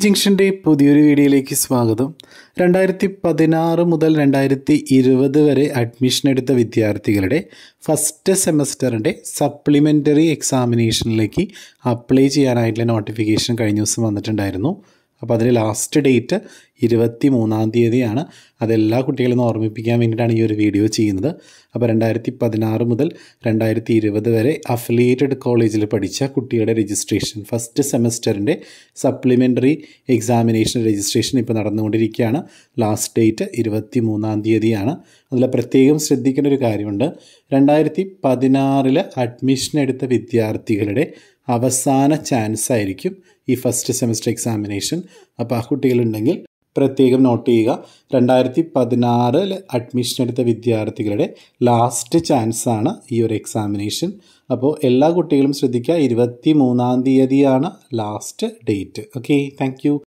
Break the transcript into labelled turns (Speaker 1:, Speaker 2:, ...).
Speaker 1: ജംഗ്ഷൻ്റെ പുതിയൊരു വീഡിയോയിലേക്ക് സ്വാഗതം രണ്ടായിരത്തി പതിനാറ് മുതൽ രണ്ടായിരത്തി ഇരുപത് വരെ അഡ്മിഷൻ എടുത്ത വിദ്യാർത്ഥികളുടെ ഫസ്റ്റ് സെമസ്റ്ററിൻ്റെ സപ്ലിമെൻ്ററി എക്സാമിനേഷനിലേക്ക് അപ്ലൈ ചെയ്യാനായിട്ടുള്ള നോട്ടിഫിക്കേഷൻ കഴിഞ്ഞ ദിവസം വന്നിട്ടുണ്ടായിരുന്നു അപ്പോൾ അതിൽ ലാസ്റ്റ് ഡേറ്റ് ഇരുപത്തി മൂന്നാം തീയതിയാണ് അതെല്ലാ കുട്ടികളെയും ഓർമ്മിപ്പിക്കാൻ വേണ്ടിയിട്ടാണ് ഈ ഒരു വീഡിയോ ചെയ്യുന്നത് അപ്പോൾ രണ്ടായിരത്തി പതിനാറ് മുതൽ രണ്ടായിരത്തി ഇരുപത് വരെ അഫിലിയേറ്റഡ് കോളേജിൽ പഠിച്ച കുട്ടികളുടെ രജിസ്ട്രേഷൻ ഫസ്റ്റ് സെമസ്റ്ററിൻ്റെ സപ്ലിമെൻ്ററി എക്സാമിനേഷൻ രജിസ്ട്രേഷൻ ഇപ്പോൾ നടന്നുകൊണ്ടിരിക്കുകയാണ് ലാസ്റ്റ് ഡേറ്റ് ഇരുപത്തി മൂന്നാം തീയതിയാണ് അതിൽ പ്രത്യേകം ശ്രദ്ധിക്കേണ്ട ഒരു കാര്യമുണ്ട് രണ്ടായിരത്തി പതിനാറിൽ അഡ്മിഷൻ എടുത്ത വിദ്യാർത്ഥികളുടെ അവസാന ചാൻസ് ആയിരിക്കും ഈ ഫസ്റ്റ് സെമസ്റ്റർ എക്സാമിനേഷൻ അപ്പോൾ ആ കുട്ടികളുണ്ടെങ്കിൽ പ്രത്യേകം നോട്ട് ചെയ്യുക രണ്ടായിരത്തി പതിനാറിൽ അഡ്മിഷൻ എടുത്ത വിദ്യാർത്ഥികളുടെ ലാസ്റ്റ് ചാൻസ് ആണ് ഈ ഒരു എക്സാമിനേഷൻ അപ്പോൾ എല്ലാ കുട്ടികളും ശ്രദ്ധിക്കുക ഇരുപത്തി മൂന്നാം തീയതിയാണ് ലാസ്റ്റ് ഡേറ്റ് ഓക്കെ താങ്ക്